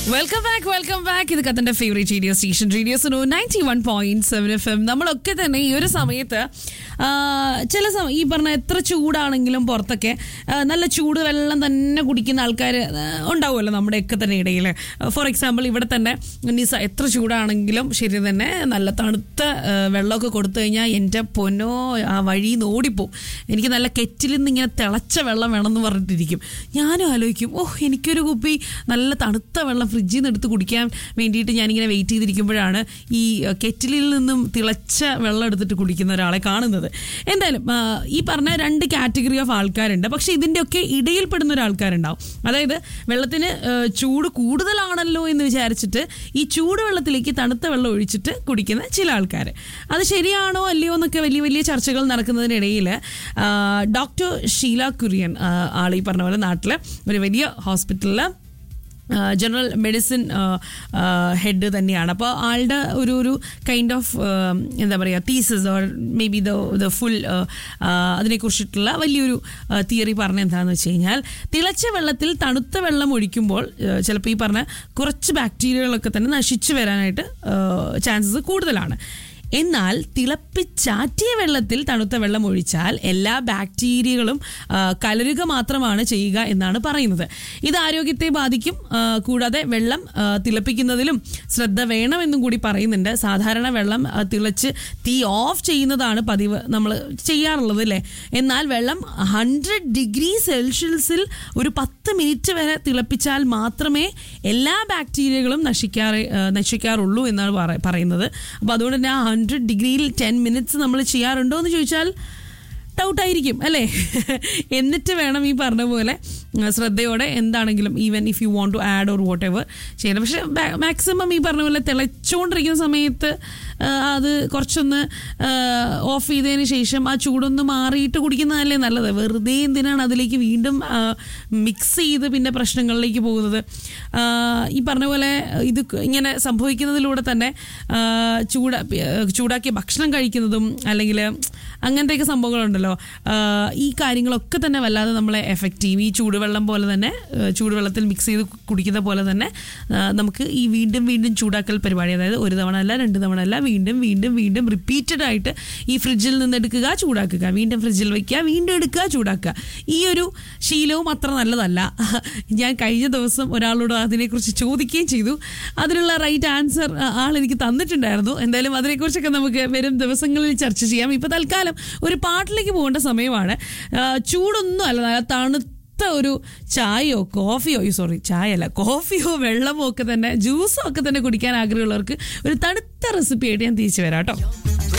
welcome back welcome back ഇത് കത്തന്റെ favourite radio station radio Sunu ninety one point seven F M നമ്മളൊക്കെ തന്നെ ഈ ഒരു സമയത്ത് ആ, ചില സമയം ഈ പറഞ്ഞ എത്ര ചൂടാണെങ്കിലും പുറത്തൊക്കെ ആ, നല്ല ചൂട് വെള്ളം തന്നെ കുടിക്കുന്ന ആൾക്കാർ ഉണ്ടാവുമല്ലോ നമ്മുടെയൊക്കെ തന്നെ ഇടയിൽ ഫോർ എക്സാമ്പിൾ ഇവിടെ തന്നെ നിസ എത്ര ചൂടാണെങ്കിലും ശരി തന്നെ നല്ല തണുത്ത ആ, വെള്ളമൊക്കെ കൊടുത്തു കഴിഞ്ഞാൽ എൻ്റെ പൊന്നോ ആ വഴിയിൽ നിന്ന് ഓടിപ്പോവും എനിക്ക് നല്ല കെറ്റിൽ നിന്ന് ഇങ്ങനെ തിളച്ച വെള്ളം വേണമെന്ന് പറഞ്ഞിട്ടിരിക്കും ഞാനും ആലോചിക്കും ഓഹ് എനിക്കൊരു കുപ്പി നല്ല തണുത്ത വെള്ളം ഫ്രിഡ്ജിൽ നിന്ന് എടുത്ത് കുടിക്കാൻ വേണ്ടിയിട്ട് ഞാനിങ്ങനെ വെയിറ്റ് ചെയ്തിരിക്കുമ്പോഴാണ് ഈ അഹ്, കെറ്റിലിൽ നിന്നും തിളച്ച വെള്ളം എടുത്തിട്ട് കുടിക്കുന്ന ഒരാളെ കാണുന്നത് എന്തായാലും ആ, ഈ പറഞ്ഞ രണ്ട് കാറ്റഗറി ഓഫ് ആൾക്കാരുണ്ട് പക്ഷെ ഇതിൻ്റെയൊക്കെ ഇടയിൽപ്പെടുന്ന ഒരു ആൾക്കാരുണ്ടാവും അതായത് വെള്ളത്തിന് ആ, ചൂട് കൂടുതലാണല്ലോ എന്ന് വിചാരിച്ചിട്ട് ഈ ചൂട് വെള്ളത്തിലേക്ക് തണുത്ത വെള്ളം ഒഴിച്ചിട്ട് കുടിക്കുന്ന ചില ആൾക്കാർ അത് ശരിയാണോ അല്ലയോ എന്നൊക്കെ വലിയ വലിയ ചർച്ചകൾ നടക്കുന്നതിനിടയിൽ ഡോക്ടർ ഷീല കുര്യൻ ആ, ആൾ ഈ പറഞ്ഞ പോലെ നാട്ടിൽ ഒരു വലിയ ഹോസ്പിറ്റലിൽ ജനറൽ മെഡിസിൻ ഹെഡ് തന്നെയാണ് അപ്പോൾ ആളുടെ ഒരു ഒരു കൈൻഡ് ഓഫ് എന്താ പറയുക thesis or maybe the the full അതിനെക്കുറിച്ചിട്ടുള്ള വലിയൊരു തിയറി പറഞ്ഞ എന്താണെന്ന് വെച്ച് കഴിഞ്ഞാൽ തിളച്ച വെള്ളത്തിൽ തണുത്ത വെള്ളം ഒഴിക്കുമ്പോൾ ചിലപ്പോൾ ഈ പറഞ്ഞ കുറച്ച് ബാക്ടീരിയകളൊക്കെ തന്നെ നശിച്ചു വരാനായിട്ട് ചാൻസസ് കൂടുതലാണ് എന്നാൽ തിളപ്പിച്ചാറ്റിയ വെള്ളത്തിൽ തണുത്ത വെള്ളം ഒഴിച്ചാൽ എല്ലാ ബാക്ടീരിയകളും ആ, കലരുക മാത്രമാണ് ചെയ്യുക എന്നാണ് പറയുന്നത് ഇത് ആരോഗ്യത്തെ ബാധിക്കും ആ, കൂടാതെ വെള്ളം ആ, തിളപ്പിക്കുന്നതിലും ശ്രദ്ധ വേണമെന്നും കൂടി പറയുന്നുണ്ട് സാധാരണ വെള്ളം ആ, തിളച്ച് തീ ഓഫ് ചെയ്യുന്നതാണ് പതിവ് നമ്മൾ ചെയ്യാറുള്ളത് അല്ലേ എന്നാൽ വെള്ളം ഹൺഡ്രഡ് ഡിഗ്രി സെൽഷ്യസിൽ ഒരു പത്ത് മിനിറ്റ് വരെ തിളപ്പിച്ചാൽ മാത്രമേ എല്ലാ ബാക്ടീരിയകളും നശിക്കാറ് ആ, നശിക്കാറുള്ളൂ എന്നാണ് പറ- പറയുന്നത് അപ്പോൾ അതുകൊണ്ട് തന്നെ ആ ഹൺഡ്രഡ് ഡിഗ്രിയിൽ ടെൻ മിനിറ്റ്സ് നമ്മൾ ചെയ്യാറുണ്ടോ എന്ന് ചോദിച്ചാൽ ഡൗട്ടായിരിക്കും അല്ലേ എന്നിട്ട് വേണം ഈ പറഞ്ഞ പോലെ ആ, ശ്രദ്ധയോടെ എന്താണെങ്കിലും even if you want to add or whatever ചെയ്യണം പക്ഷെ മാക്സിമം ഈ പറഞ്ഞ പോലെ തിളച്ചുകൊണ്ടിരിക്കുന്ന സമയത്ത് ആ, അത് കുറച്ചൊന്ന് ഓഫ് ചെയ്തതിന് ശേഷം ആ ചൂടൊന്ന് മാറിയിട്ട് കുടിക്കുന്നതല്ലേ നല്ലത് വെറുതെ എന്തിനാണ് അതിലേക്ക് വീണ്ടും മിക്സ് ചെയ്ത് പിന്നെ പ്രശ്നങ്ങളിലേക്ക് പോകുന്നത് ആ, ഈ പറഞ്ഞ പോലെ ഇത് ഇങ്ങനെ സംഭവിക്കുന്നതിലൂടെ തന്നെ ആ, ചൂട ചൂടാക്കിയ ഭക്ഷണം കഴിക്കുന്നതും അല്ലെങ്കിൽ അങ്ങനത്തെയൊക്കെ സംഭവങ്ങളുണ്ടല്ലോ ആ, ഈ കാര്യങ്ങളൊക്കെ തന്നെ വല്ലാതെ നമ്മളെ എഫക്റ്റ് ചെയ്യും ഈ ചൂടുവെള്ളം പോലെ തന്നെ ആ, ചൂടുവെള്ളത്തിൽ മിക്സ് ചെയ്ത് കുടിക്കുന്ന പോലെ തന്നെ ആ, നമുക്ക് ഈ വീണ്ടും വീണ്ടും ചൂടാക്കൽ പരിപാടി അതായത് ഒരു തവണ അല്ല രണ്ട് തവണ അല്ല വീണ്ടും വീണ്ടും വീണ്ടും റിപ്പീറ്റഡ് ആയിട്ട് ഈ ഫ്രിഡ്ജിൽ നിന്ന് എടുക്കുക ചൂടാക്കുക വീണ്ടും ഫ്രിഡ്ജിൽ വെക്കുക വീണ്ടും എടുക്കുക ചൂടാക്കുക ഈ ഒരു ശീലവും അത്ര നല്ലതല്ല ഞാൻ കഴിഞ്ഞ ദിവസം ഒരാളോട് അതിനെക്കുറിച്ച് ചോദിക്കുകയും ചെയ്തു അതിനുള്ള റൈറ്റ് ആൻസർ ആൾ എനിക്ക് തന്നിട്ടുണ്ടായിരുന്നു എന്തായാലും അതിനെക്കുറിച്ചൊക്കെ നമുക്ക് വരും ദിവസങ്ങളിൽ ചർച്ച ചെയ്യാം ഇപ്പൊ തൽക്കാലം ഒരു പാട്ടിലേക്ക് പോകേണ്ട സമയമാണ് ആ, ചൂടൊന്നും അല്ല നല്ല തണുത്ത ഒരു ചായയോ കോഫിയോ സോറി ചായ അല്ല കോഫിയോ വെള്ളമോ ഒക്കെ തന്നെ ജ്യൂസോ ഒക്കെ തന്നെ കുടിക്കാൻ ആഗ്രഹമുള്ളവർക്ക് ഒരു തണുത്ത റെസിപ്പി ആയിട്ട് ഞാൻ തിരിച്ചു വരാം കേട്ടോ